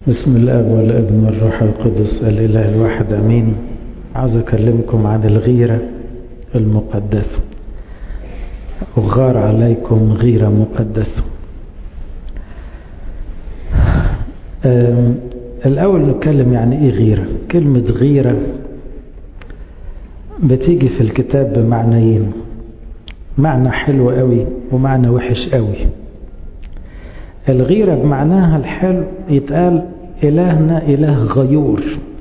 بسم الاب والابن والروح القدس الاله الواحد امين عاوز اكلمكم عن الغيره المقدسه وغار عليكم غيره مقدسه الاول نتكلم يعني ايه غيره كلمه غيره بتيجي في الكتاب بمعنيين معنى حلو قوي ومعنى وحش قوي الغيرة بمعناها الحلو يتقال إلهنا إله غيور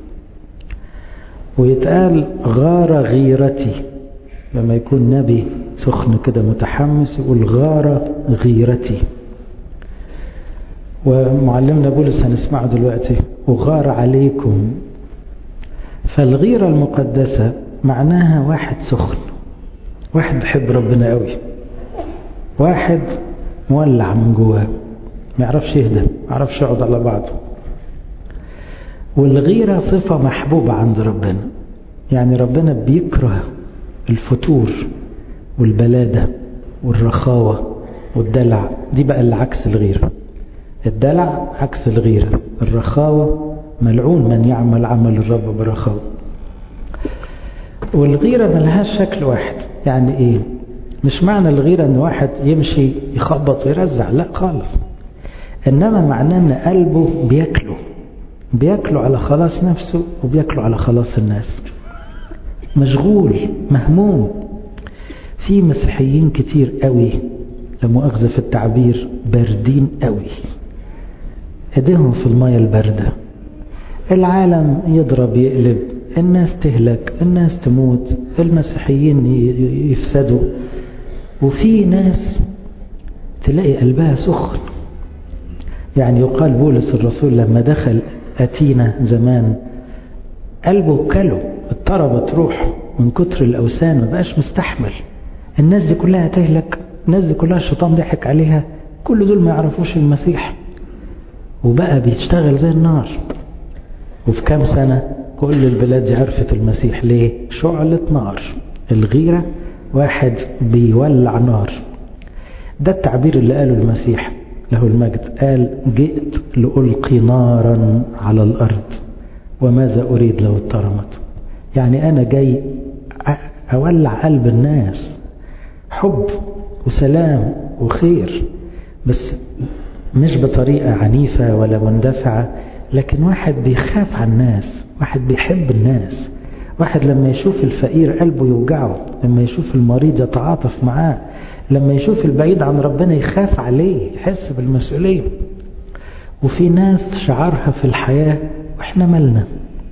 ويتقال غار غيرتي لما يكون نبي سخن كده متحمس يقول غار غيرتي ومعلمنا بولس هنسمعه دلوقتي وغار عليكم فالغيرة المقدسة معناها واحد سخن واحد بيحب ربنا قوي واحد مولع من جواه ما يعرفش يهدى ما يعرفش يقعد على بعضه والغيرة صفة محبوبة عند ربنا يعني ربنا بيكره الفتور والبلادة والرخاوة والدلع دي بقى اللي عكس الغيرة الدلع عكس الغيرة الرخاوة ملعون من يعمل عمل الرب برخاوة والغيرة ملهاش شكل واحد يعني ايه مش معنى الغيرة ان واحد يمشي يخبط ويرزع لا خالص انما معناه ان قلبه بياكله بياكله على خلاص نفسه وبياكله على خلاص الناس مشغول مهموم في مسيحيين كتير قوي لمؤاخذة في التعبير باردين قوي ايديهم في المية الباردة العالم يضرب يقلب الناس تهلك الناس تموت المسيحيين يفسدوا وفي ناس تلاقي قلبها سخن يعني يقال بولس الرسول لما دخل أتينا زمان قلبه كله اضطربت روحه من كتر الأوثان ما بقاش مستحمل الناس دي كلها تهلك الناس دي كلها الشيطان ضحك عليها كل دول ما يعرفوش المسيح وبقى بيشتغل زي النار وفي كام سنة كل البلاد دي عرفت المسيح ليه شعلة نار الغيرة واحد بيولع نار ده التعبير اللي قاله المسيح له المجد قال جئت لألقي نارا على الأرض وماذا أريد لو اترمت يعني أنا جاي أولع قلب الناس حب وسلام وخير بس مش بطريقة عنيفة ولا مندفعة لكن واحد بيخاف على الناس واحد بيحب الناس واحد لما يشوف الفقير قلبه يوجعه لما يشوف المريض يتعاطف معاه لما يشوف البعيد عن ربنا يخاف عليه يحس بالمسؤولية وفي ناس شعارها في الحياة واحنا مالنا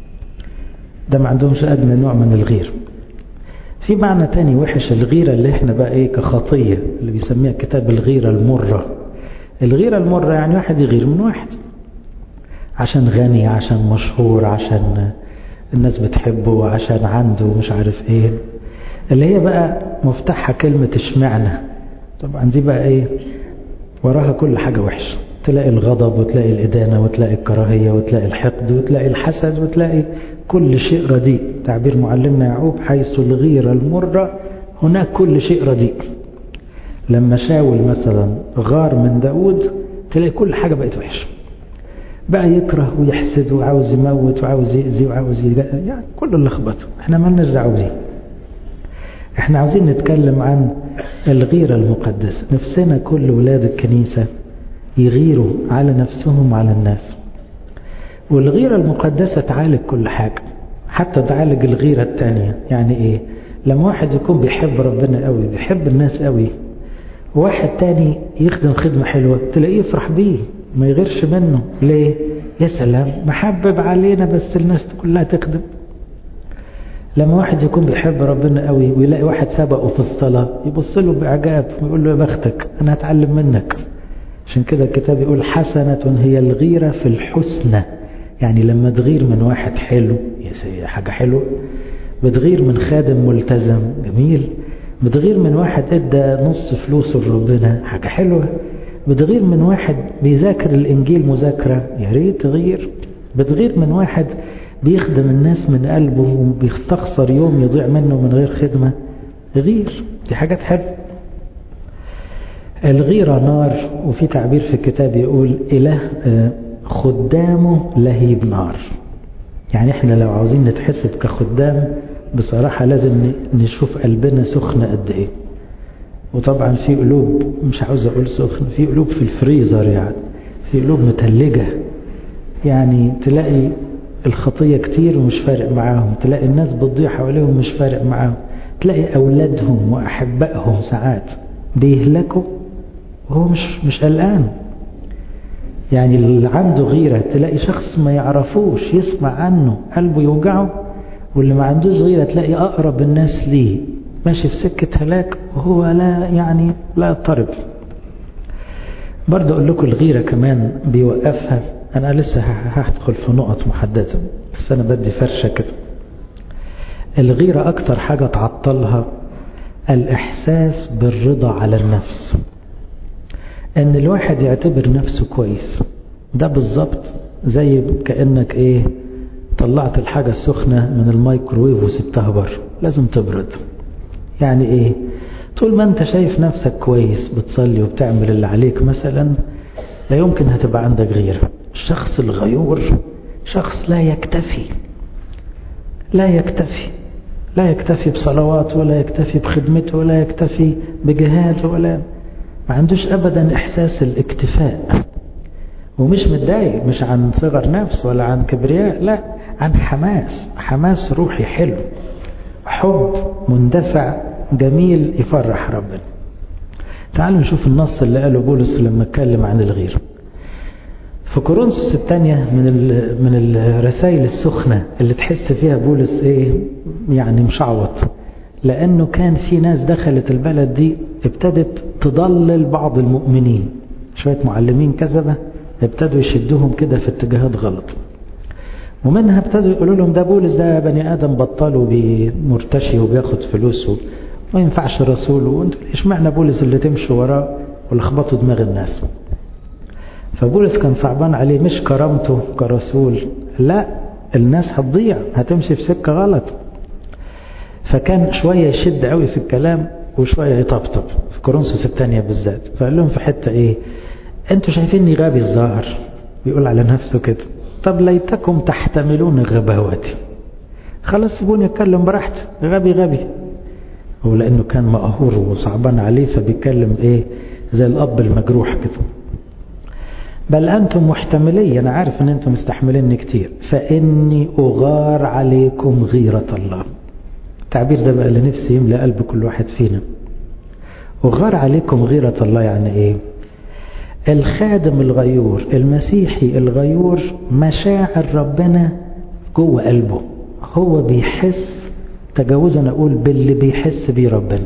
ده ما عندهمش أدنى نوع من الغير في معنى تاني وحش الغيرة اللي احنا بقى ايه كخطية اللي بيسميها كتاب الغيرة المرة الغيرة المرة يعني واحد يغير من واحد عشان غني عشان مشهور عشان الناس بتحبه عشان عنده مش عارف ايه اللي هي بقى مفتاحها كلمة اشمعنى طبعا دي بقى ايه وراها كل حاجة وحشة تلاقي الغضب وتلاقي الإدانة وتلاقي الكراهية وتلاقي الحقد وتلاقي الحسد وتلاقي كل شيء رديء تعبير معلمنا يعقوب حيث الغيرة المرة هناك كل شيء رديء لما شاول مثلا غار من داود تلاقي كل حاجة بقت وحشة بقى يكره ويحسد وعاوز يموت وعاوز يأذي وعاوز يدقى يعني كل اللي خبطه احنا ما لناش دعوه بيه احنا عاوزين نتكلم عن الغيرة المقدسة نفسنا كل ولاد الكنيسة يغيروا على نفسهم وعلى الناس والغيرة المقدسة تعالج كل حاجة حتى تعالج الغيرة التانية يعني ايه لما واحد يكون بيحب ربنا قوي بيحب الناس قوي واحد تاني يخدم خدمة حلوة تلاقيه يفرح بيه ما يغيرش منه ليه يا سلام محبب علينا بس الناس كلها تخدم لما واحد يكون بيحب ربنا قوي ويلاقي واحد سبقه في الصلاة يبص له بإعجاب ويقول له يا بختك أنا هتعلم منك عشان كده الكتاب يقول حسنة هي الغيرة في الحسنى يعني لما تغير من واحد حلو يا حاجة حلوة بتغير من خادم ملتزم جميل بتغير من واحد ادى نص فلوسه لربنا حاجة حلوة بتغير من واحد بيذاكر الإنجيل مذاكرة يا ريت تغير بتغير من واحد بيخدم الناس من قلبه وبيستخسر يوم يضيع منه من غير خدمة غير دي حاجات حلوة الغيرة نار وفي تعبير في الكتاب يقول إله خدامه لهيب نار يعني احنا لو عاوزين نتحسب كخدام بصراحة لازم نشوف قلبنا سخن قد ايه وطبعا في قلوب مش عاوز اقول سخن في قلوب في الفريزر يعني في قلوب متلجة يعني تلاقي الخطية كتير ومش فارق معاهم تلاقي الناس بتضيع حواليهم مش فارق معاهم تلاقي أولادهم وأحبائهم ساعات بيهلكوا وهو مش مش قلقان يعني اللي عنده غيرة تلاقي شخص ما يعرفوش يسمع عنه قلبه يوجعه واللي ما عندوش غيرة تلاقي أقرب الناس ليه ماشي في سكة هلاك وهو لا يعني لا يضطرب برضه أقول لكم الغيرة كمان بيوقفها أنا لسه هدخل في نقط محددة بس أنا بدي فرشة كده الغيرة أكتر حاجة تعطلها الإحساس بالرضا على النفس ان الواحد يعتبر نفسه كويس ده بالظبط زي كأنك ايه طلعت الحاجة السخنة من الميكروويف وسبتها بره لازم تبرد يعني ايه طول ما انت شايف نفسك كويس بتصلي وبتعمل اللي عليك مثلا لا يمكن هتبقى عندك غيرة الشخص الغيور شخص لا يكتفي لا يكتفي لا يكتفي بصلوات ولا يكتفي بخدمته ولا يكتفي بجهاده ولا ما عندوش ابدا احساس الاكتفاء ومش متضايق مش عن صغر نفس ولا عن كبرياء لا عن حماس حماس روحي حلو حب مندفع جميل يفرح ربنا تعالوا نشوف النص اللي قاله بولس لما اتكلم عن الغيرة في كورنثوس الثانية من من الرسائل السخنة اللي تحس فيها بولس ايه يعني مشعوط لأنه كان في ناس دخلت البلد دي ابتدت تضلل بعض المؤمنين شوية معلمين كذبة ابتدوا يشدوهم كده في اتجاهات غلط ومنها ابتدوا يقولوا لهم ده بولس ده بني آدم بطل ومرتشي وبياخد فلوسه ما ينفعش رسول وانتوا ايش معنى بولس اللي تمشوا وراه ولخبطوا دماغ الناس فبولس كان صعبان عليه مش كرامته كرسول لا الناس هتضيع هتمشي في سكة غلط فكان شوية يشد قوي في الكلام وشوية يطبطب في كورنثوس الثانية بالذات فقال لهم في حتة ايه انتوا شايفيني غبي الظاهر بيقول على نفسه كده طب ليتكم تحتملون غباوتي خلاص سيبوني اتكلم براحتي غبي غبي هو لانه كان مقهور وصعبان عليه فبيتكلم ايه زي الاب المجروح كده بل انتم محتملي انا عارف ان انتم مستحمليني كتير فاني اغار عليكم غيرة الله التعبير ده بقى اللي نفسي يملى قلب كل واحد فينا وغار عليكم غيرة الله يعني ايه الخادم الغيور المسيحي الغيور مشاعر ربنا جوه قلبه هو بيحس تجاوزا اقول باللي بيحس بيه ربنا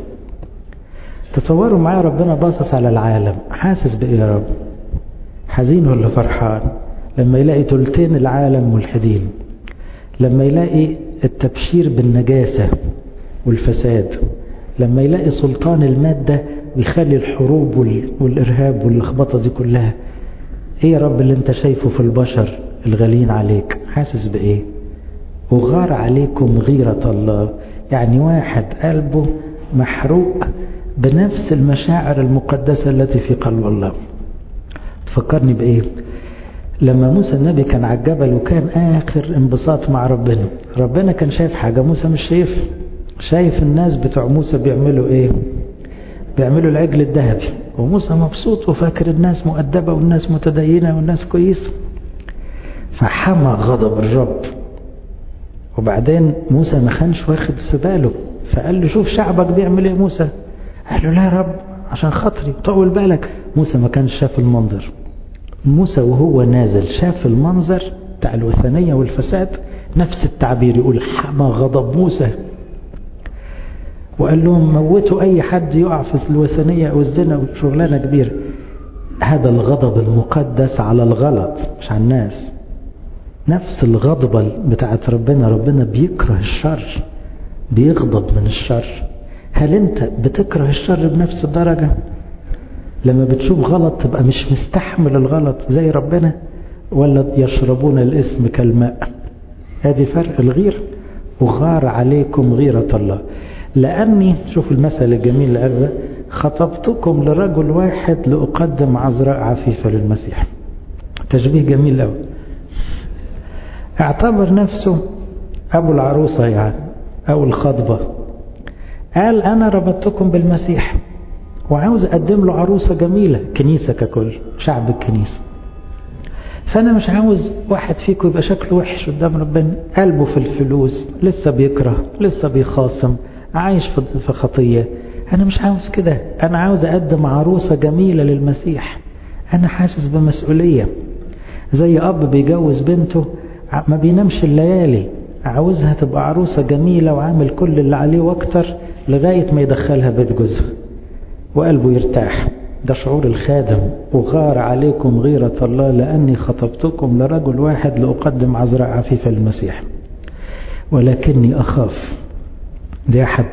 تصوروا معايا ربنا باصص على العالم حاسس بايه يا رب حزين ولا فرحان لما يلاقي تلتين العالم ملحدين لما يلاقي التبشير بالنجاسة والفساد لما يلاقي سلطان المادة ويخلي الحروب والإرهاب واللخبطة دي كلها ايه يا رب اللي انت شايفه في البشر الغاليين عليك حاسس بايه وغار عليكم غيرة الله يعني واحد قلبه محروق بنفس المشاعر المقدسة التي في قلب الله تفكرني بايه لما موسى النبي كان على الجبل وكان آخر انبساط مع ربنا ربنا كان شايف حاجة موسى مش شايف شايف الناس بتوع موسى بيعملوا ايه بيعملوا العجل الذهبي وموسى مبسوط وفاكر الناس مؤدبة والناس متدينة والناس كويسة فحمى غضب الرب وبعدين موسى ما كانش واخد في باله فقال له شوف شعبك بيعمل ايه موسى قال له لا يا رب عشان خاطري طول بالك موسى ما كانش شاف المنظر موسى وهو نازل شاف المنظر بتاع الوثنية والفساد نفس التعبير يقول حمى غضب موسى وقال لهم موتوا أي حد يقع في الوثنية أو الزنا وشغلانة كبيرة هذا الغضب المقدس على الغلط مش على الناس نفس الغضبة بتاعت ربنا ربنا بيكره الشر بيغضب من الشر هل انت بتكره الشر بنفس الدرجة لما بتشوف غلط تبقى مش مستحمل الغلط زي ربنا ولا يشربون الاسم كالماء ادي فرق الغير وغار عليكم غيرة الله لأني شوف المثل الجميل اللي قال خطبتكم لرجل واحد لأقدم عذراء عفيفة للمسيح تشبيه جميل قوي اعتبر نفسه أبو العروسة يعني أو الخطبة قال أنا ربطتكم بالمسيح وعاوز أقدم له عروسة جميلة كنيسة ككل شعب الكنيسة فأنا مش عاوز واحد فيكم يبقى شكله وحش قدام ربنا قلبه في الفلوس لسه بيكره لسه بيخاصم عايش في خطية أنا مش عاوز كده أنا عاوز أقدم عروسة جميلة للمسيح أنا حاسس بمسؤولية زي أب بيجوز بنته ما بينامش الليالي عاوزها تبقى عروسة جميلة وعامل كل اللي عليه واكتر لغاية ما يدخلها بيت جوزها وقلبه يرتاح ده شعور الخادم وغار عليكم غيرة الله لأني خطبتكم لرجل واحد لأقدم عذراء عفيفة للمسيح ولكني أخاف دي أحد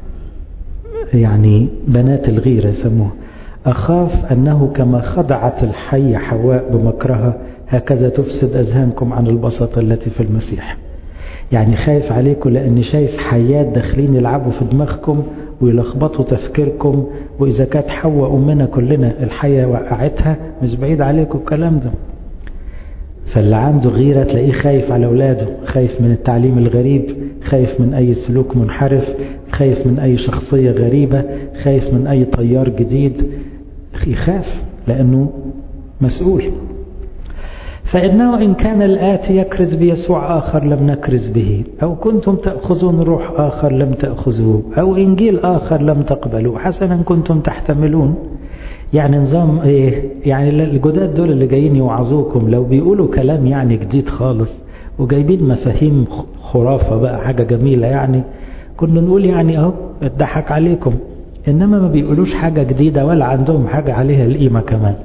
يعني بنات الغيرة يسموها أخاف أنه كما خضعت الحية حواء بمكرها هكذا تفسد أذهانكم عن البساطة التي في المسيح يعني خايف عليكم لأني شايف حيات داخلين يلعبوا في دماغكم ويلخبطوا تفكيركم وإذا كانت حواء أمنا كلنا الحية وقعتها مش بعيد عليكم الكلام ده فاللي عنده غيرة تلاقيه خايف على أولاده خايف من التعليم الغريب خايف من أي سلوك منحرف خايف من أي شخصية غريبة خايف من أي طيار جديد يخاف لأنه مسؤول فإنه إن كان الآتي يكرز بيسوع آخر لم نكرز به أو كنتم تأخذون روح آخر لم تأخذوه أو إنجيل آخر لم تقبلوا حسنا كنتم تحتملون يعني نظام إيه يعني الجداد دول اللي جايين يوعظوكم لو بيقولوا كلام يعني جديد خالص وجايبين مفاهيم خرافة بقى حاجة جميلة يعني كنا نقول يعني أهو اتضحك عليكم إنما ما بيقولوش حاجة جديدة ولا عندهم حاجة عليها القيمة كمان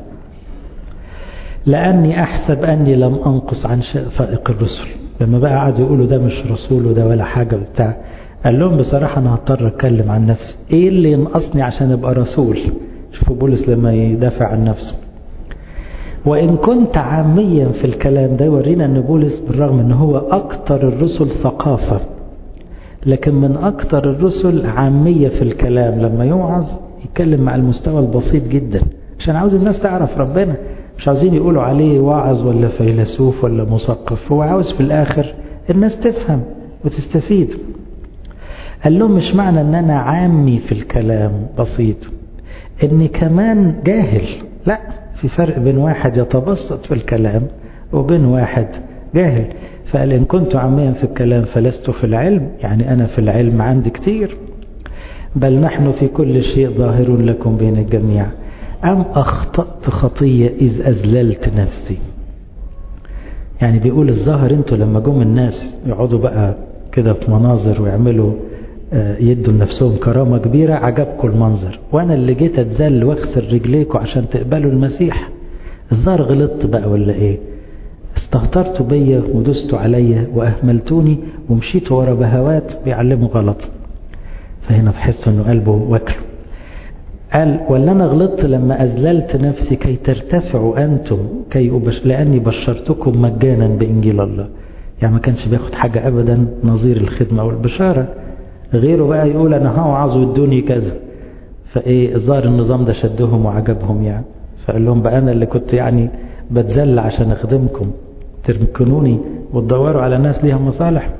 لأني أحسب أني لم أنقص عن فائق الرسل لما بقى قعدوا يقولوا ده مش رسول وده ولا حاجة بتاع قال لهم بصراحة أنا هضطر أتكلم عن نفسي إيه اللي ينقصني عشان أبقى رسول شوفوا بولس لما يدافع عن نفسه وإن كنت عاميا في الكلام ده يورينا أن بولس بالرغم أنه هو أكثر الرسل ثقافة لكن من أكثر الرسل عامية في الكلام لما يوعظ يتكلم مع المستوى البسيط جدا عشان عاوز الناس تعرف ربنا مش عاوزين يقولوا عليه واعظ ولا فيلسوف ولا مثقف هو عاوز في الآخر الناس تفهم وتستفيد قال لهم مش معنى ان انا عامي في الكلام بسيط اني كمان جاهل لا في فرق بين واحد يتبسط في الكلام وبين واحد جاهل فقال إن كنت عاميا في الكلام فلست في العلم يعني أنا في العلم عندي كتير بل نحن في كل شيء ظاهر لكم بين الجميع أم أخطأت خطية إذ أذللت نفسي يعني بيقول الظاهر انتوا لما جم الناس يقعدوا بقى كده في مناظر ويعملوا يدوا لنفسهم كرامة كبيرة عجبكم المنظر وانا اللي جيت اتذل واغسل رجليكم عشان تقبلوا المسيح الظاهر غلطت بقى ولا ايه استهترتوا بيا ودستوا عليا واهملتوني ومشيتوا ورا بهوات بيعلموا غلط فهنا تحس انه قلبه واكله قال ولا انا غلطت لما اذللت نفسي كي ترتفعوا انتم كي أبش... لاني بشرتكم مجانا بانجيل الله يعني ما كانش بياخد حاجة ابدا نظير الخدمة والبشارة غيره بقى يقول انا هوعظ وادوني كذا فايه الظاهر النظام ده شدهم وعجبهم يعني فقال لهم بقى انا اللي كنت يعني بتذل عشان اخدمكم تركنوني وتدوروا على ناس ليها مصالح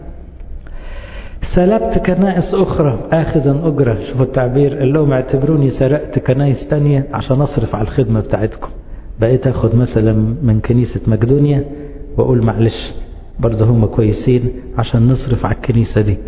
سلبت كنائس أخرى آخذا أجرة شوفوا التعبير قال لهم اعتبروني سرقت كنائس تانية عشان أصرف على الخدمة بتاعتكم بقيت أخذ مثلا من كنيسة مقدونيا وأقول معلش برضه هم كويسين عشان نصرف على الكنيسة دي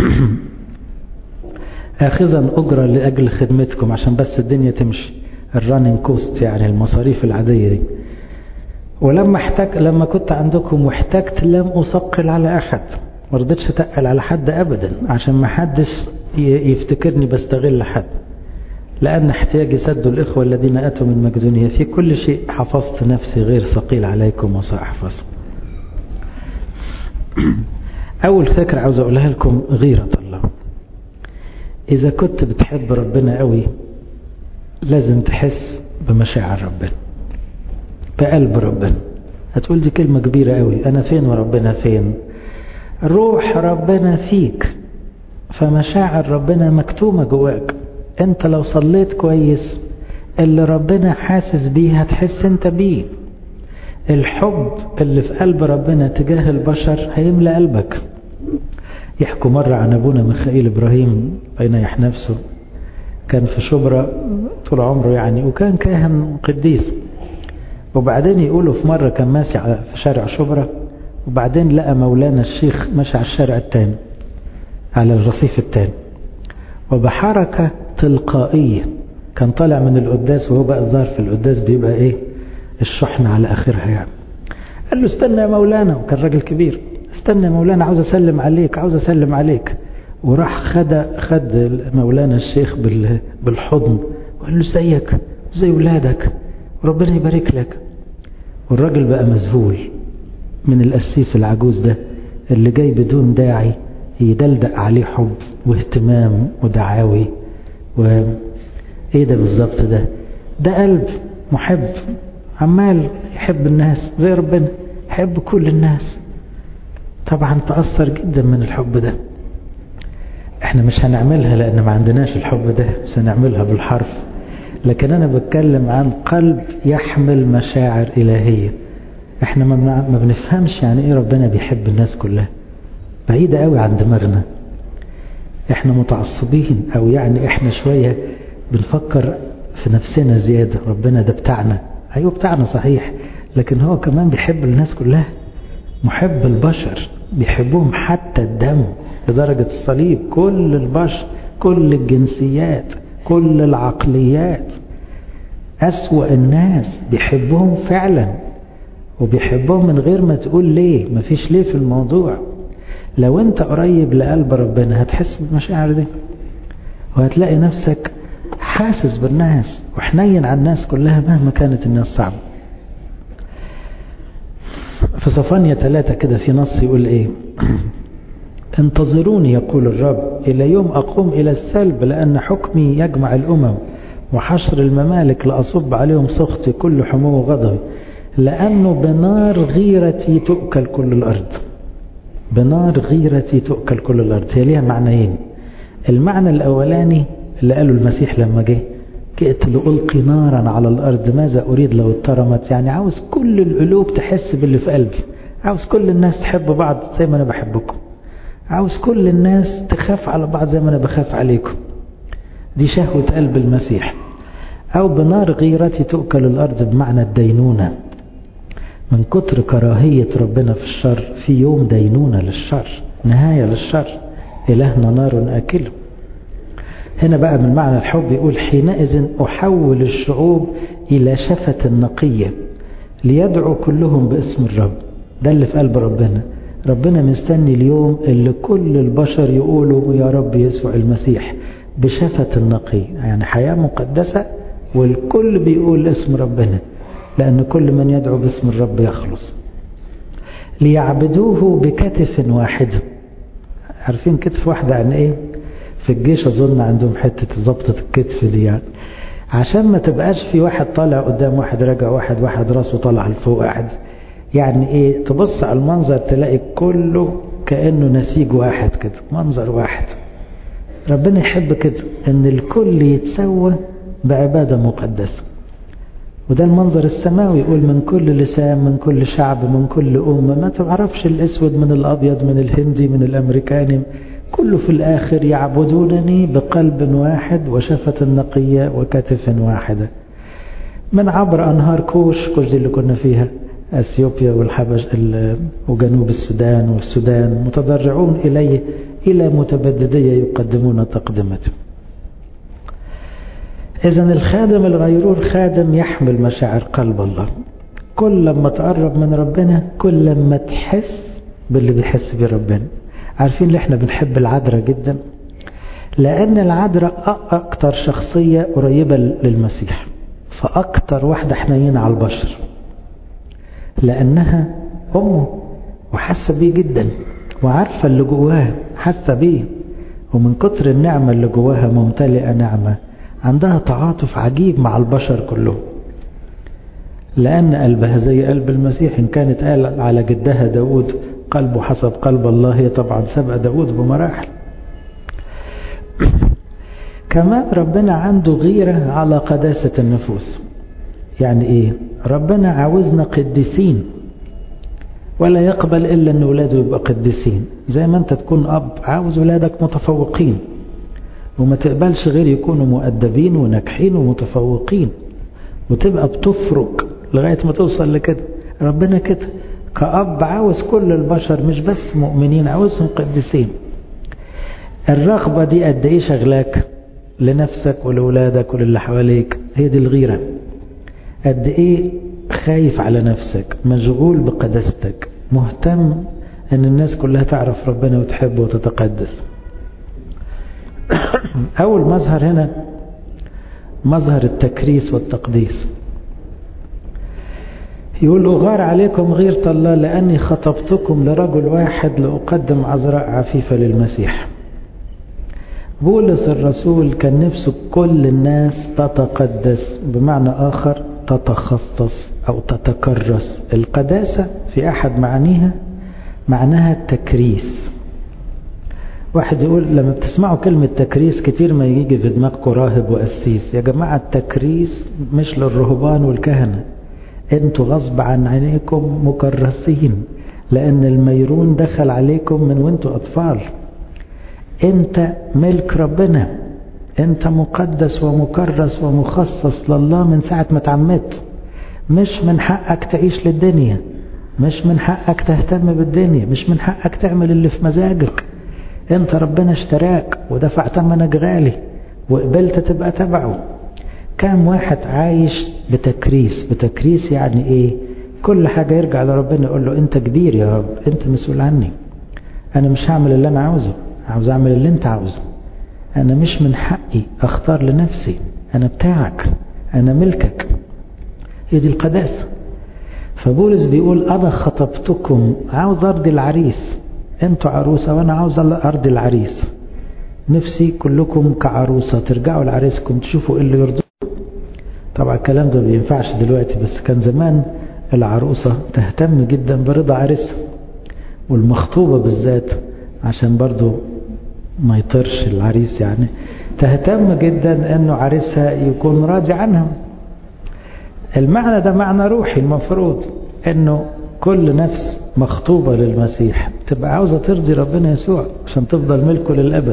آخذا أجرة لأجل خدمتكم عشان بس الدنيا تمشي الرانين كوست يعني المصاريف العادية دي ولما احتاج لما كنت عندكم واحتجت لم أثقل على أحد ما رضيتش اتقل على حد ابدا عشان ما حدش يفتكرني بستغل حد لان احتياجي سد الاخوه الذين اتوا من مقدونيا في كل شيء حفظت نفسي غير ثقيل عليكم وساحفظ اول فكره عاوز اقولها لكم غيره الله اذا كنت بتحب ربنا قوي لازم تحس بمشاعر ربنا بقلب ربنا هتقول دي كلمه كبيره قوي انا فين وربنا فين روح ربنا فيك فمشاعر ربنا مكتومة جواك انت لو صليت كويس اللي ربنا حاسس بيه هتحس انت بيه الحب اللي في قلب ربنا تجاه البشر هيملى قلبك يحكوا مرة عن أبونا ميخائيل إبراهيم ينيح نفسه كان في شبرا طول عمره يعني وكان كاهن قديس وبعدين يقولوا في مرة كان ماشي في شارع شبرا وبعدين لقى مولانا الشيخ ماشي على الشارع التاني على الرصيف التاني وبحركة تلقائية كان طالع من القداس وهو بقى الظاهر في القداس بيبقى ايه الشحن على اخرها يعني قال له استنى يا مولانا وكان راجل كبير استنى يا مولانا عاوز اسلم عليك عاوز اسلم عليك وراح خد خد مولانا الشيخ بالحضن وقال له ازيك زي ولادك وربنا يبارك لك والراجل بقى مذهول من القسيس العجوز ده اللي جاي بدون داعي يدلدق عليه حب واهتمام ودعاوي و ايه ده بالظبط ده ده قلب محب عمال يحب الناس زي ربنا يحب كل الناس طبعا تأثر جدا من الحب ده احنا مش هنعملها لان ما عندناش الحب ده مش هنعملها بالحرف لكن انا بتكلم عن قلب يحمل مشاعر الهية احنا ما بنفهمش يعني ايه ربنا بيحب الناس كلها بعيدة قوي عن دماغنا احنا متعصبين او يعني احنا شوية بنفكر في نفسنا زيادة ربنا ده بتاعنا ايوه بتاعنا صحيح لكن هو كمان بيحب الناس كلها محب البشر بيحبهم حتى الدم لدرجة الصليب كل البشر كل الجنسيات كل العقليات أسوأ الناس بيحبهم فعلا وبيحبهم من غير ما تقول ليه مفيش ليه في الموضوع لو انت قريب لقلب ربنا هتحس بالمشاعر دي وهتلاقي نفسك حاسس بالناس وحنين على الناس كلها مهما كانت الناس صعبة في صفانية ثلاثة كده في نص يقول ايه انتظروني يقول الرب إلى يوم أقوم إلى السلب لأن حكمي يجمع الأمم وحشر الممالك لأصب عليهم سخطي كل حمو غضبي لأنه بنار غيرتي تؤكل كل الأرض بنار غيرتي تؤكل كل الأرض هي ليها معنيين المعنى الأولاني اللي قاله المسيح لما جه جئت لألقي نارا على الأرض ماذا أريد لو اترمت يعني عاوز كل القلوب تحس باللي في قلبي عاوز كل الناس تحب بعض زي ما أنا بحبكم عاوز كل الناس تخاف على بعض زي ما أنا بخاف عليكم دي شهوة قلب المسيح أو بنار غيرتي تؤكل الأرض بمعنى الدينونة من كتر كراهية ربنا في الشر في يوم دينونة للشر نهاية للشر إلهنا نار أكله هنا بقى من معنى الحب يقول حينئذ أحول الشعوب إلى شفة نقية ليدعو كلهم باسم الرب ده اللي في قلب ربنا ربنا مستني اليوم اللي كل البشر يقولوا يا رب يسوع المسيح بشفة نقي يعني حياة مقدسة والكل بيقول اسم ربنا لأن كل من يدعو باسم الرب يخلص ليعبدوه بكتف واحد عارفين كتف واحدة عن ايه في الجيش اظن عندهم حتة ضبطة الكتف دي يعني عشان ما تبقاش في واحد طالع قدام واحد راجع واحد واحد راسه طالع لفوق قاعد يعني ايه تبص على المنظر تلاقي كله كأنه نسيج واحد كده منظر واحد ربنا يحب كده ان الكل يتسوى بعبادة مقدسة وده المنظر السماوي يقول من كل لسان من كل شعب من كل أمة ما تعرفش الأسود من الأبيض من الهندي من الأمريكاني كله في الآخر يعبدونني بقلب واحد وشفة نقية وكتف واحدة من عبر أنهار كوش كوش دي اللي كنا فيها أثيوبيا والحبش وجنوب السودان والسودان متضرعون إليه إلى متبددية يقدمون تقدمته إذا الخادم الغيرور خادم يحمل مشاعر قلب الله كل لما تقرب من ربنا كل لما تحس باللي بيحس بيه ربنا عارفين اللي احنا بنحب العذراء جدا لأن العذراء أكتر شخصية قريبة للمسيح فأكتر واحدة حنينة على البشر لأنها أمه وحاسة بيه جدا وعارفة اللي جواها حاسة بيه ومن كتر النعمة اللي جواها ممتلئة نعمة عندها تعاطف عجيب مع البشر كلهم لأن قلبها زي قلب المسيح إن كانت قال على جدها داود قلبه حسب قلب الله هي طبعا سبق داود بمراحل كمان ربنا عنده غيرة على قداسة النفوس يعني إيه ربنا عاوزنا قديسين ولا يقبل إلا أن ولاده يبقى قديسين زي ما أنت تكون أب عاوز ولادك متفوقين وما تقبلش غير يكونوا مؤدبين وناجحين ومتفوقين وتبقى بتفرق لغاية ما توصل لكده ربنا كده كأب عاوز كل البشر مش بس مؤمنين عاوزهم قديسين الرغبة دي قد ايه شغلاك لنفسك ولولادك وللي حواليك هي دي الغيرة قد ايه خايف على نفسك مشغول بقداستك مهتم ان الناس كلها تعرف ربنا وتحبه وتتقدس اول مظهر هنا مظهر التكريس والتقديس يقول أغار عليكم غيرة الله لأني خطبتكم لرجل واحد لأقدم عذراء عفيفة للمسيح بولس الرسول كان نفسه كل الناس تتقدس بمعنى آخر تتخصص أو تتكرس القداسة في أحد معانيها معناها التكريس واحد يقول لما بتسمعوا كلمة تكريس كتير ما يجي في دماغكم راهب وقسيس يا جماعة التكريس مش للرهبان والكهنة انتوا غصب عن عينيكم مكرسين لأن الميرون دخل عليكم من وانتوا أطفال انت ملك ربنا انت مقدس ومكرس ومخصص لله من ساعة ما اتعمدت مش من حقك تعيش للدنيا مش من حقك تهتم بالدنيا مش من حقك تعمل اللي في مزاجك انت ربنا اشتراك ودفع ثمنك غالي وقبلت تبقى تبعه كام واحد عايش بتكريس بتكريس يعني ايه كل حاجة يرجع لربنا يقول له انت كبير يا رب انت مسؤول عني انا مش هعمل اللي انا عاوزه عاوز اعمل اللي انت عاوزه انا مش من حقي اختار لنفسي انا بتاعك انا ملكك هي دي القداسة فبولس بيقول انا خطبتكم عاوز ارضي العريس انتوا عروسة وانا عاوز ارضي العريس نفسي كلكم كعروسة ترجعوا لعريسكم تشوفوا ايه اللي يرضوا طبعا الكلام ده بينفعش دلوقتي بس كان زمان العروسة تهتم جدا برضا عريسها والمخطوبة بالذات عشان برضو ما يطرش العريس يعني تهتم جدا انه عريسها يكون راضي عنها المعنى ده معنى روحي المفروض انه كل نفس مخطوبة للمسيح تبقى عاوزة ترضي ربنا يسوع عشان تفضل ملكه للأبد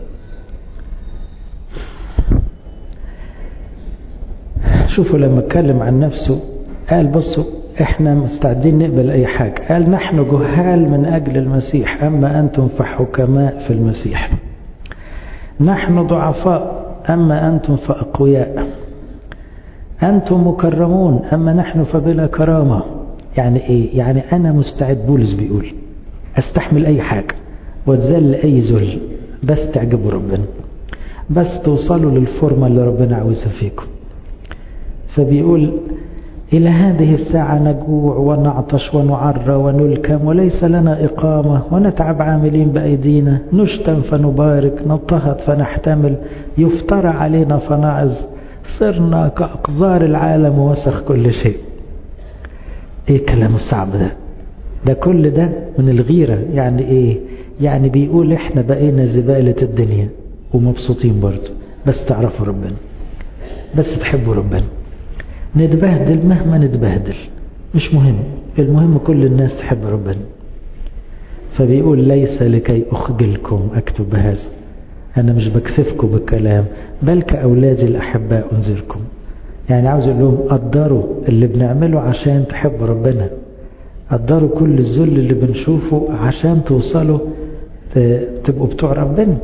شوفوا لما اتكلم عن نفسه قال بصوا احنا مستعدين نقبل اي حاجة قال نحن جهال من اجل المسيح اما انتم فحكماء في المسيح نحن ضعفاء اما انتم فاقوياء انتم مكرمون اما نحن فبلا كرامة يعني ايه يعني انا مستعد بولس بيقول استحمل اي حاجة واتذل اي ذل بس تعجبوا ربنا بس توصلوا للفورمة اللي ربنا عاوزها فيكم فبيقول إلى هذه الساعة نجوع ونعطش ونعرى ونلكم وليس لنا إقامة ونتعب عاملين بأيدينا نشتم فنبارك نضطهد فنحتمل يفترى علينا فنعظ صرنا كأقذار العالم وسخ كل شيء ايه الكلام الصعب ده ده كل ده من الغيرة يعني ايه يعني بيقول احنا بقينا زبالة الدنيا ومبسوطين برضه بس تعرفوا ربنا بس تحبوا ربنا نتبهدل مهما نتبهدل مش مهم المهم كل الناس تحب ربنا فبيقول ليس لكي أخجلكم أكتب هذا أنا مش بكسفكم بالكلام بل كأولادي الأحباء أنذركم يعني عاوز أقول لهم قدروا اللي بنعمله عشان تحبوا ربنا قدروا كل الذل اللي بنشوفه عشان توصلوا تبقوا بتوع ربنا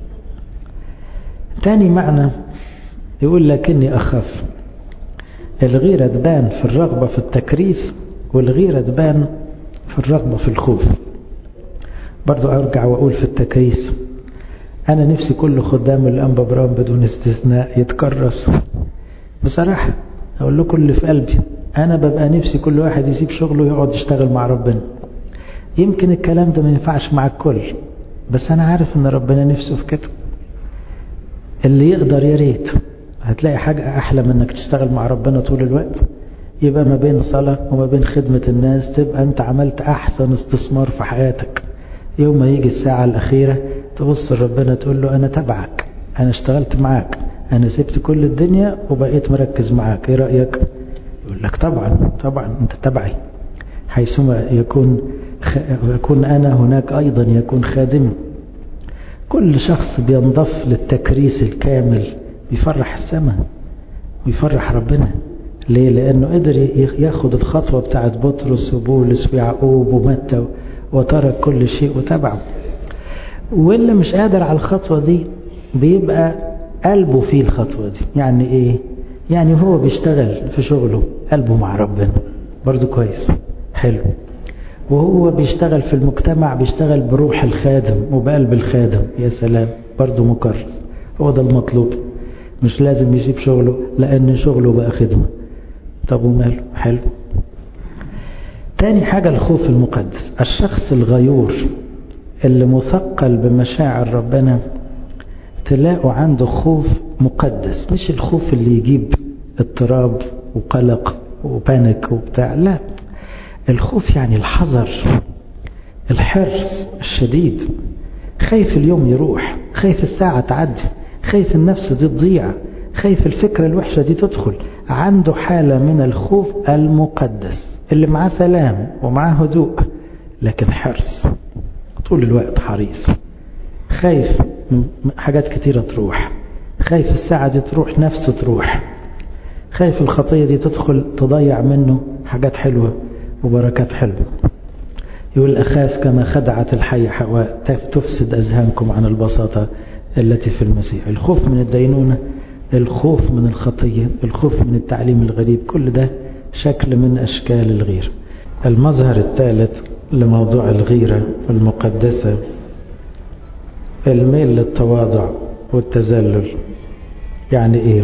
تاني معنى يقول لكني أخاف الغيرة تبان في الرغبة في التكريس والغيرة تبان في الرغبة في الخوف برضو أرجع وأقول في التكريس أنا نفسي كل خدام الأنبا برام بدون استثناء يتكرس بصراحة أقول لكم اللي في قلبي أنا ببقى نفسي كل واحد يسيب شغله ويقعد يشتغل مع ربنا يمكن الكلام ده ما ينفعش مع الكل بس أنا عارف إن ربنا نفسه في كده اللي يقدر يا ريت هتلاقي حاجة أحلى من إنك تشتغل مع ربنا طول الوقت يبقى ما بين صلاة وما بين خدمة الناس تبقى أنت عملت أحسن استثمار في حياتك يوم ما يجي الساعة الأخيرة تبص لربنا تقول له أنا تبعك أنا اشتغلت معاك أنا سبت كل الدنيا وبقيت مركز معاك إيه رأيك يقول لك طبعا طبعا انت تبعي حيثما يكون خ... يكون أنا هناك أيضا يكون خادم كل شخص بينضف للتكريس الكامل بيفرح السماء ويفرح ربنا ليه لأنه قدر ياخد الخطوة بتاعت بطرس وبولس ويعقوب ومتى وترك كل شيء وتبعه واللي مش قادر على الخطوة دي بيبقى قلبه فيه الخطوة دي يعني ايه يعني هو بيشتغل في شغله قلبه مع ربنا برضو كويس حلو وهو بيشتغل في المجتمع بيشتغل بروح الخادم وبقلب الخادم يا سلام برضو مكرس هو ده المطلوب مش لازم يسيب شغله لأن شغله بقى خدمة طب وماله حلو تاني حاجة الخوف المقدس الشخص الغيور اللي مثقل بمشاعر ربنا تلاقوا عنده خوف مقدس مش الخوف اللي يجيب اضطراب وقلق وبانك وبتاع لا الخوف يعني الحذر الحرص الشديد خايف اليوم يروح خايف الساعة تعدي خايف النفس دي تضيع خايف الفكرة الوحشة دي تدخل عنده حالة من الخوف المقدس اللي معاه سلام ومعاه هدوء لكن حرص طول الوقت حريص خايف حاجات كتيرة تروح خايف الساعة دي تروح نفسه تروح خايف الخطية دي تدخل تضيع منه حاجات حلوة وبركات حلوة يقول أخاف كما خدعت الحية حواء تفسد أذهانكم عن البساطة التي في المسيح الخوف من الدينونة الخوف من الخطية الخوف من التعليم الغريب كل ده شكل من أشكال الغيرة المظهر الثالث لموضوع الغيرة المقدسة الميل للتواضع والتذلل يعني ايه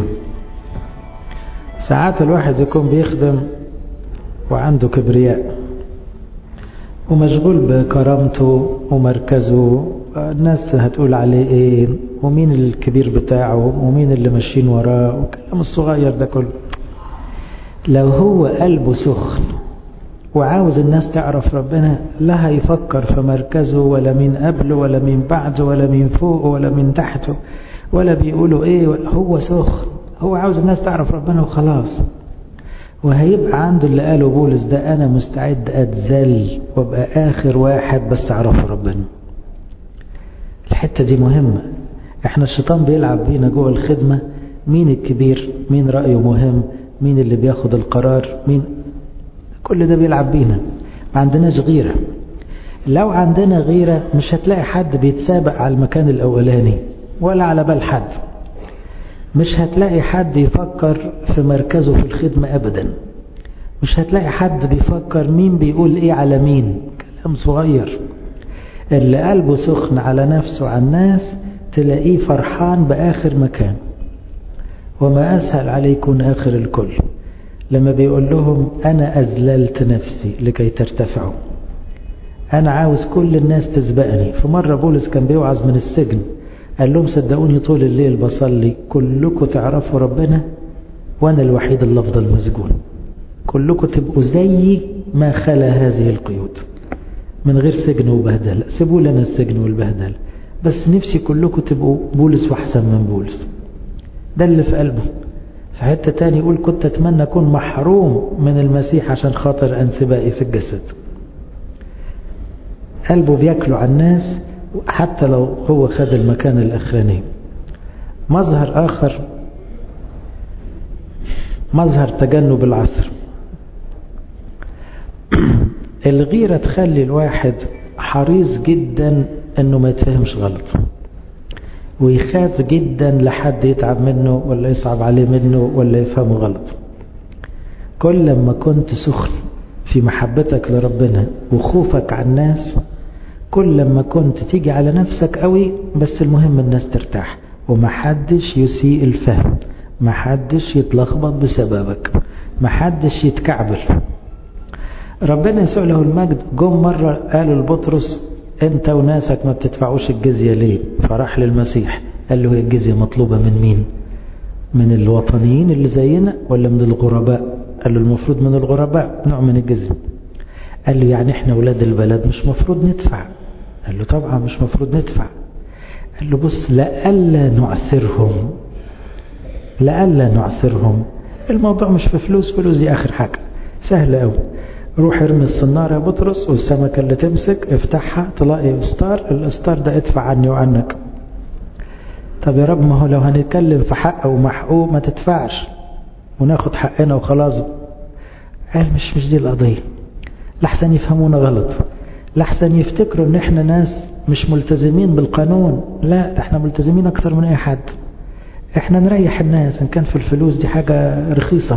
ساعات الواحد يكون بيخدم وعنده كبرياء ومشغول بكرامته ومركزه الناس هتقول عليه ايه ومين الكبير بتاعه ومين اللي ماشيين وراه والكلام الصغير ده كله لو هو قلبه سخن وعاوز الناس تعرف ربنا لا هيفكر في مركزه ولا مين قبله ولا مين بعده ولا مين فوقه ولا مين تحته ولا بيقولوا ايه هو سخن هو عاوز الناس تعرف ربنا وخلاص وهيبقى عنده اللي قاله بولس ده انا مستعد اتذل وابقى اخر واحد بس اعرف ربنا الحتة دي مهمة احنا الشيطان بيلعب بينا جوه الخدمة مين الكبير مين رأيه مهم مين اللي بياخد القرار مين كل ده بيلعب بينا ما عندناش غيرة لو عندنا غيرة مش هتلاقي حد بيتسابق على المكان الأولاني ولا على بال حد مش هتلاقي حد يفكر في مركزه في الخدمة أبدا مش هتلاقي حد بيفكر مين بيقول ايه على مين كلام صغير اللي قلبه سخن على نفسه على الناس تلاقيه فرحان بآخر مكان وما أسهل عليه يكون آخر الكل لما بيقول لهم أنا أذللت نفسي لكي ترتفعوا أنا عاوز كل الناس تسبقني في مرة بولس كان بيوعظ من السجن قال لهم صدقوني طول الليل بصلي كلكم تعرفوا ربنا وأنا الوحيد اللي أفضل مسجون كلكم تبقوا زيي ما خلا هذه القيود من غير سجن وبهدلة سيبوا لنا السجن والبهدلة بس نفسي كلكم تبقوا بولس وأحسن من بولس ده اللي في قلبه في حتة تاني يقول كنت أتمنى أكون محروم من المسيح عشان خاطر انسبائي في الجسد قلبه بياكله على الناس حتى لو هو خد المكان الأخراني مظهر آخر مظهر تجنب العثر الغيرة تخلي الواحد حريص جدا انه ما يتفهمش غلط ويخاف جدا لحد يتعب منه ولا يصعب عليه منه ولا يفهمه غلط كل ما كنت سخن في محبتك لربنا وخوفك على الناس كل ما كنت تيجي على نفسك قوي بس المهم الناس ترتاح ومحدش يسيء الفهم محدش يتلخبط بسببك محدش يتكعبل ربنا يسوع له المجد جم مرة قالوا لبطرس انت وناسك ما بتدفعوش الجزية ليه فراح للمسيح قال له هي الجزية مطلوبة من مين من الوطنيين اللي زينا ولا من الغرباء قال له المفروض من الغرباء نوع من الجزية قال له يعني احنا ولاد البلد مش مفروض ندفع قال له طبعا مش مفروض ندفع قال له بص لألا نعثرهم لألا نعثرهم الموضوع مش في فلوس فلوس دي آخر حاجة سهل قوي روح ارمي الصنارة يا بطرس والسمكة اللي تمسك افتحها تلاقي استار الستار ده ادفع عني وعنك طب يا رب ما هو لو هنتكلم في حق ومحقوق ما تدفعش وناخد حقنا وخلاص قال مش مش دي القضية لحسن يفهمونا غلط لحسن يفتكروا ان احنا ناس مش ملتزمين بالقانون لا احنا ملتزمين اكتر من اي حد احنا نريح الناس ان كان في الفلوس دي حاجة رخيصة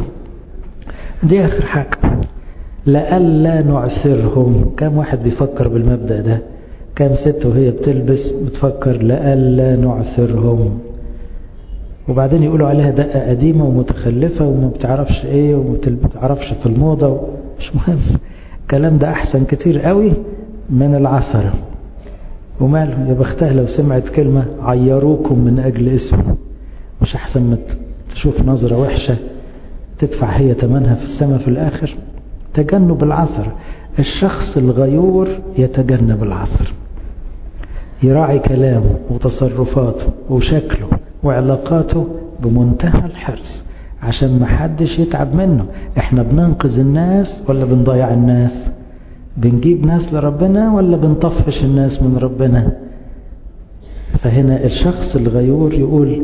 دي اخر حاجة لألا نعثرهم كم واحد بيفكر بالمبدأ ده كم ست وهي بتلبس بتفكر لألا نعثرهم وبعدين يقولوا عليها دقة قديمة ومتخلفة وما بتعرفش ايه وما بتعرفش في الموضة مش مهم الكلام ده احسن كتير قوي من العثرة وماله يا بختها لو سمعت كلمة عيروكم من اجل اسمه مش احسن ما تشوف نظرة وحشة تدفع هي تمنها في السماء في الاخر تجنب العثر الشخص الغيور يتجنب العثر يراعي كلامه وتصرفاته وشكله وعلاقاته بمنتهى الحرص عشان ما حدش يتعب منه احنا بننقذ الناس ولا بنضيع الناس بنجيب ناس لربنا ولا بنطفش الناس من ربنا فهنا الشخص الغيور يقول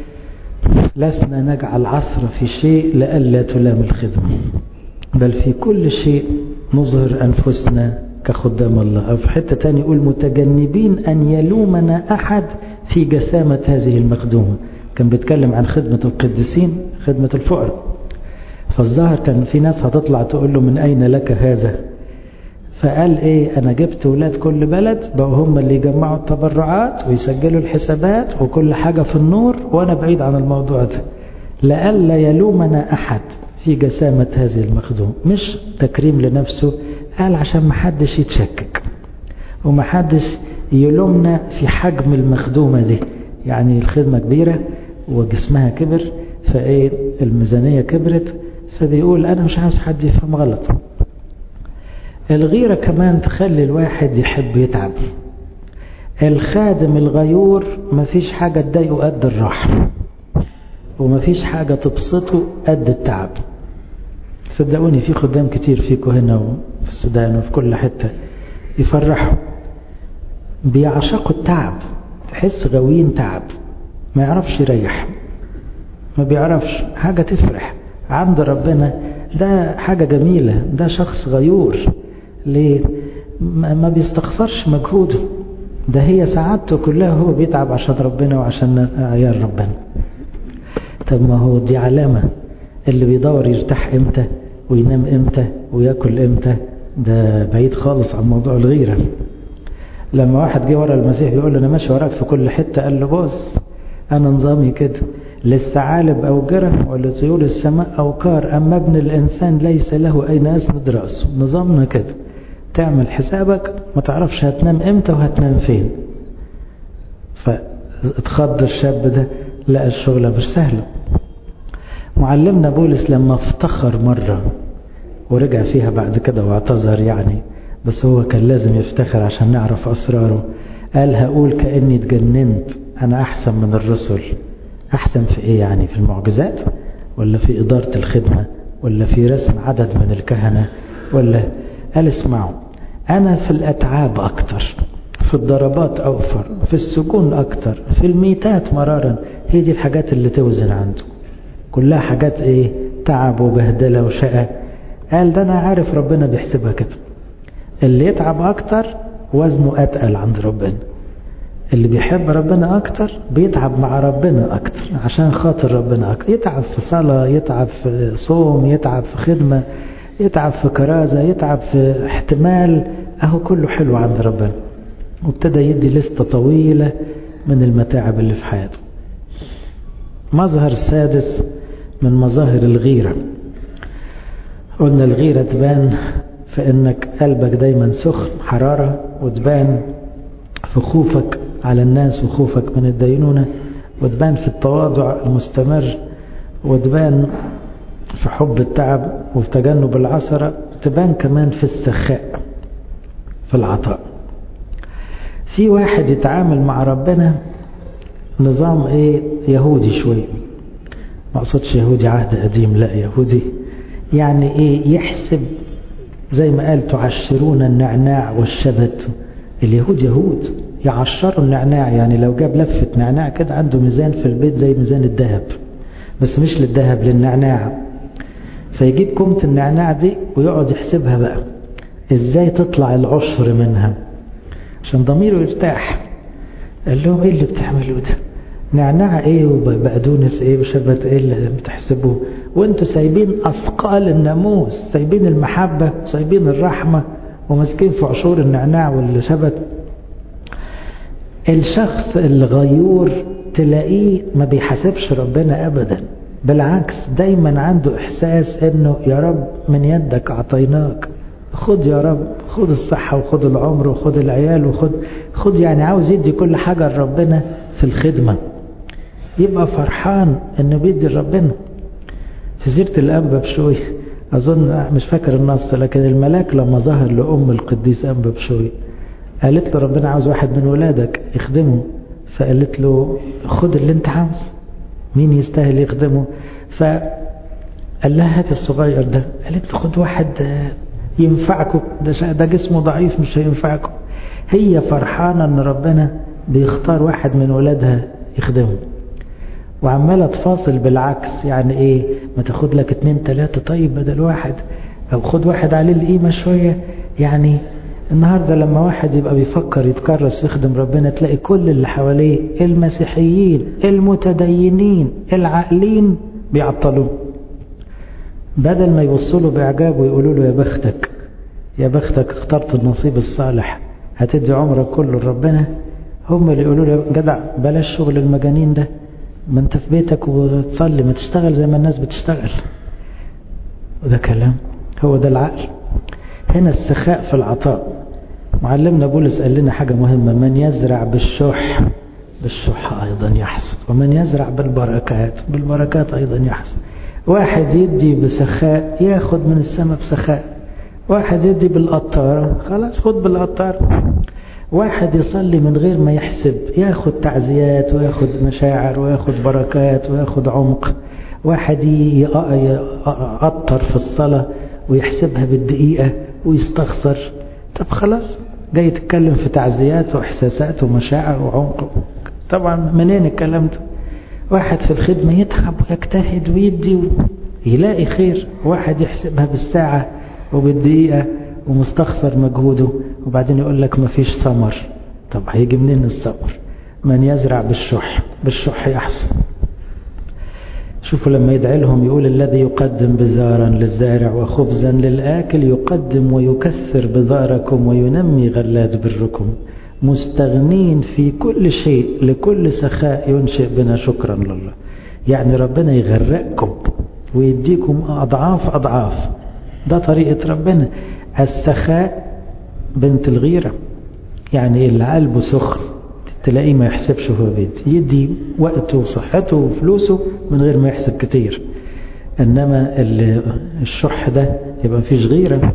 لسنا نجعل عثر في شيء لئلا تلام الخدمة بل في كل شيء نظهر أنفسنا كخدام الله أو في حتة تاني يقول متجنبين أن يلومنا أحد في جسامة هذه المخدومة كان بيتكلم عن خدمة القديسين خدمة الفقراء فالظاهر كان في ناس هتطلع تقول له من أين لك هذا فقال ايه انا جبت ولاد كل بلد بقوا هم اللي يجمعوا التبرعات ويسجلوا الحسابات وكل حاجة في النور وانا بعيد عن الموضوع ده لألا يلومنا احد في جسامة هذه المخدوم مش تكريم لنفسه قال عشان ما حدش يتشكك وما حدش يلومنا في حجم المخدومة دي يعني الخدمة كبيرة وجسمها كبر فايه الميزانية كبرت فبيقول انا مش عاوز حد يفهم غلط الغيرة كمان تخلي الواحد يحب يتعب الخادم الغيور مفيش حاجة تضايقه قد الراحة ومفيش حاجة تبسطه قد التعب صدقوني في خدام كتير فيكم هنا وفي السودان وفي كل حتة يفرحوا بيعشقوا التعب تحس غاويين تعب ما يعرفش يريح ما بيعرفش حاجة تفرح عند ربنا ده حاجة جميلة ده شخص غيور ليه ما بيستغفرش مجهوده ده هي سعادته كلها هو بيتعب عشان ربنا وعشان عيال ربنا طب ما هو دي علامة اللي بيدور يرتاح امتى وينام امتى وياكل امتى ده بعيد خالص عن موضوع الغيرة لما واحد جه ورا المسيح بيقول له انا ماشي وراك في كل حتة قال له بص انا نظامي كده للثعالب أوجرة ولطيور السماء أوكار أما ابن الإنسان ليس له أين أسند رأسه نظامنا كده تعمل حسابك ما تعرفش هتنام امتى وهتنام فين فاتخض الشاب ده لقى الشغلة مش سهلة معلمنا بولس لما افتخر مرة ورجع فيها بعد كده واعتذر يعني بس هو كان لازم يفتخر عشان نعرف أسراره قال هقول كأني اتجننت أنا أحسن من الرسل أحسن في إيه يعني في المعجزات ولا في إدارة الخدمة ولا في رسم عدد من الكهنة ولا قال اسمعوا أنا في الأتعاب أكتر في الضربات أوفر في السجون أكتر في الميتات مرارا هي دي الحاجات اللي توزن عنده كلها حاجات إيه تعب وبهدلة وشقة قال ده أنا عارف ربنا بيحسبها كده اللي يتعب أكتر وزنه أتقل عند ربنا اللي بيحب ربنا أكتر بيتعب مع ربنا أكتر عشان خاطر ربنا أكتر يتعب في صلاة يتعب في صوم يتعب في خدمة يتعب في كرازة يتعب في احتمال أهو كله حلو عند ربنا وابتدى يدي لستة طويلة من المتاعب اللي في حياته مظهر سادس من مظاهر الغيرة قلنا الغيرة تبان في انك قلبك دايما سخن حرارة وتبان في خوفك على الناس وخوفك من الدينونة وتبان في التواضع المستمر وتبان في حب التعب وفي تجنب العثرة تبان كمان في السخاء في العطاء في واحد يتعامل مع ربنا نظام ايه يهودي شوي ما اقصدش يهودي عهد قديم لا يهودي يعني ايه يحسب زي ما قال تعشرون النعناع والشبت اليهود يهود يعشروا النعناع يعني لو جاب لفة نعناع كده عنده ميزان في البيت زي ميزان الذهب بس مش للذهب للنعناع فيجيب كومة النعناع دي ويقعد يحسبها بقى ازاي تطلع العشر منها عشان ضميره يرتاح قال لهم ايه اللي بتعملوه ده نعناع ايه وبقدونس ايه وشبت ايه اللي بتحسبوه وانتوا سايبين اثقال الناموس سايبين المحبة سايبين الرحمة وماسكين في عشور النعناع والشبت الشخص الغيور تلاقيه ما بيحاسبش ربنا ابدا بالعكس دايما عنده احساس انه يا رب من يدك اعطيناك خد يا رب خد الصحة وخد العمر وخد العيال وخد خد يعني عاوز يدي كل حاجة لربنا في الخدمة يبقى فرحان انه بيدي لربنا في سيرة الأنبا بشوي أظن مش فاكر النص لكن الملاك لما ظهر لأم القديس أنبا بشوي قالت له ربنا عاوز واحد من ولادك يخدمه فقالت له خد اللي انت عاوز مين يستاهل يخدمه فقال لها هات الصغير ده قالت له خد واحد ينفعكم ده, ده جسمه ضعيف مش هينفعكم هي فرحانة ان ربنا بيختار واحد من ولادها يخدمه وعمالة تفاصل بالعكس يعني ايه ما تاخد لك اتنين تلاتة طيب بدل واحد او خد واحد عليه القيمة شوية يعني النهاردة لما واحد يبقى بيفكر يتكرس يخدم ربنا تلاقي كل اللي حواليه المسيحيين المتدينين العاقلين بيعطلوه بدل ما يبصوا له بإعجاب ويقولوا له يا بختك يا بختك اخترت النصيب الصالح هتدي عمرك كله لربنا هم اللي يقولوا له جدع بلاش شغل المجانين ده ما انت في بيتك وتصلي ما تشتغل زي ما الناس بتشتغل وده كلام هو ده العقل هنا السخاء في العطاء معلمنا بولس قال لنا حاجة مهمة من يزرع بالشح بالشح أيضا يحصد ومن يزرع بالبركات بالبركات أيضا يحصد واحد يدي بسخاء ياخد من السماء بسخاء واحد يدي بالقطارة خلاص خد بالقطارة واحد يصلي من غير ما يحسب ياخد تعزيات وياخد مشاعر وياخد بركات وياخد عمق واحد يقطر في الصلاة ويحسبها بالدقيقة ويستخسر طب خلاص جاي تتكلم في تعزيات واحساسات ومشاعر وعمق طبعا منين الكلام ده واحد في الخدمة يتعب ويجتهد ويدي يلاقي خير واحد يحسبها بالساعة وبالدقيقة ومستخسر مجهوده وبعدين يقول لك مفيش ثمر طب هيجي منين الثمر من يزرع بالشح بالشح يحصل شوفوا لما يدعي لهم يقول الذي يقدم بزارا للزارع وخبزا للآكل يقدم ويكثر بزاركم وينمي غلات بركم مستغنين في كل شيء لكل سخاء ينشئ بنا شكرا لله يعني ربنا يغرقكم ويديكم أضعاف أضعاف ده طريقة ربنا السخاء بنت الغيرة يعني اللي قلبه سخن تلاقيه ما يحسبش هو بيت يدي وقته وصحته وفلوسه من غير ما يحسب كتير انما الشح ده يبقى مفيش غيرة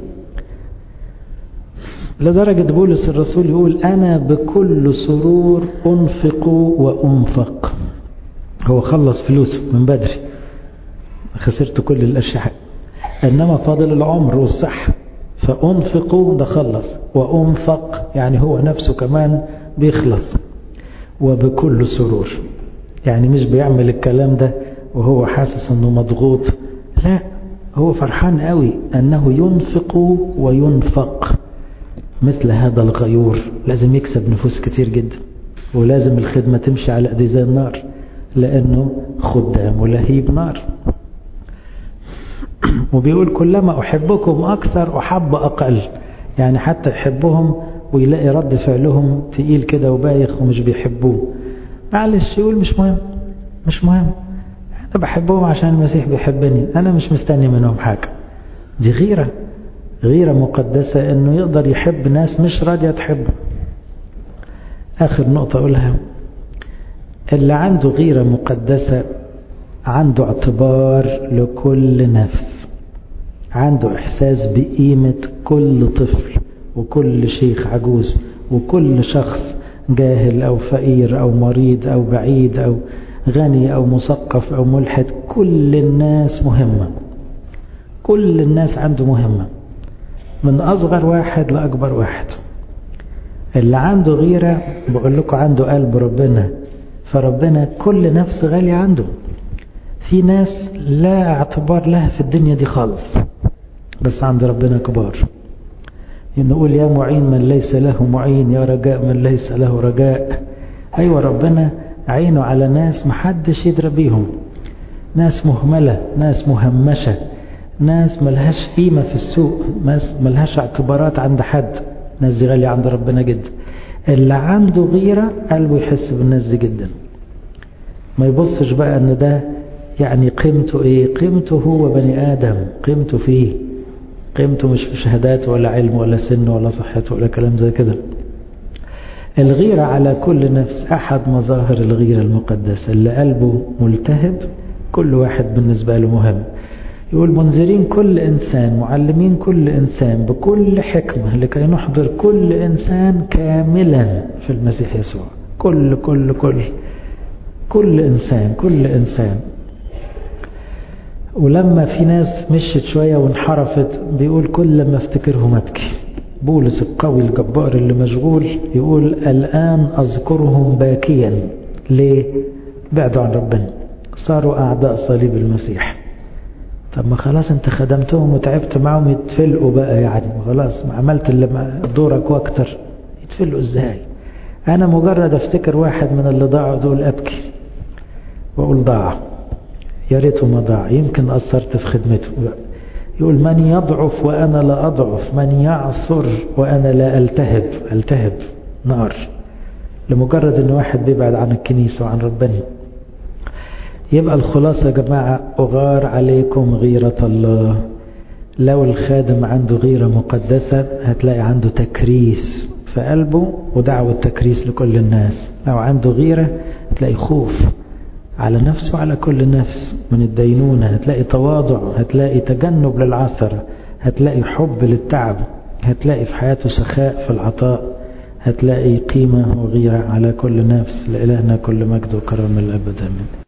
لدرجة بولس الرسول يقول أنا بكل سرور أنفق وأنفق هو خلص فلوسه من بدري خسرت كل الأشياء إنما فاضل العمر والصحة فأنفق ده خلص وأنفق يعني هو نفسه كمان بيخلص وبكل سرور يعني مش بيعمل الكلام ده وهو حاسس انه مضغوط لا هو فرحان قوي انه ينفق وينفق مثل هذا الغيور لازم يكسب نفوس كتير جدا ولازم الخدمة تمشي على ايدي زي النار لانه خدام ولهيب نار وبيقول كلما احبكم اكثر احب اقل يعني حتى يحبهم ويلاقي رد فعلهم تقيل كده وبايخ ومش بيحبوه معلش يقول مش مهم مش مهم انا بحبهم عشان المسيح بيحبني انا مش مستني منهم حاجة دي غيرة غيرة مقدسة انه يقدر يحب ناس مش راضية تحبه اخر نقطة اقولها اللي عنده غيرة مقدسة عنده اعتبار لكل نفس عنده احساس بقيمة كل طفل وكل شيخ عجوز وكل شخص جاهل أو فقير أو مريض أو بعيد أو غني أو مثقف أو ملحد كل الناس مهمة كل الناس عنده مهمة من أصغر واحد لأكبر واحد اللي عنده غيرة بقول لكم عنده قلب ربنا فربنا كل نفس غالية عنده في ناس لا اعتبار لها في الدنيا دي خالص بس عند ربنا كبار نقول يا معين من ليس له معين يا رجاء من ليس له رجاء أيوة ربنا عينه على ناس محدش يدرى بيهم ناس مهملة ناس مهمشة ناس ملهاش قيمة في السوق ناس ملهاش اعتبارات عند حد ناس دي غالية عند ربنا جدا اللي عنده غيرة قلبه يحس بالناس دي جدا ما يبصش بقى ان ده يعني قيمته ايه قيمته هو بني ادم قيمته فيه قيمته مش في شهادات ولا علم ولا سن ولا صحته ولا كلام زي كده الغيرة على كل نفس أحد مظاهر الغيرة المقدسة اللي قلبه ملتهب كل واحد بالنسبة له مهم يقول منذرين كل إنسان معلمين كل إنسان بكل حكمة لكي نحضر كل إنسان كاملا في المسيح يسوع كل كل كل كل إنسان كل إنسان ولما في ناس مشت شوية وانحرفت بيقول كل ما افتكرهم ابكي بولس القوي الجبار اللي مشغول يقول الآن أذكرهم باكيا ليه بعدوا عن ربنا صاروا أعداء صليب المسيح طب ما خلاص انت خدمتهم وتعبت معهم يتفلقوا بقى يعني خلاص ما عملت اللي دورك واكتر يتفلقوا ازاي انا مجرد افتكر واحد من اللي ضاعوا دول ابكي واقول ضاع يا ريته ما ضاع يمكن اثرت في خدمته يقول من يضعف وانا لا اضعف من يعصر وانا لا التهب التهب نار لمجرد ان واحد بيبعد عن الكنيسه وعن ربنا يبقى الخلاصة يا جماعة أغار عليكم غيرة الله لو الخادم عنده غيرة مقدسة هتلاقي عنده تكريس في قلبه ودعوة تكريس لكل الناس لو عنده غيرة هتلاقي خوف على نفسه وعلى كل نفس من الدينونة هتلاقي تواضع هتلاقي تجنب للعثر هتلاقي حب للتعب هتلاقي في حياته سخاء في العطاء هتلاقي قيمة وغيرة على كل نفس لإلهنا كل مجد وكرم الأبد آمين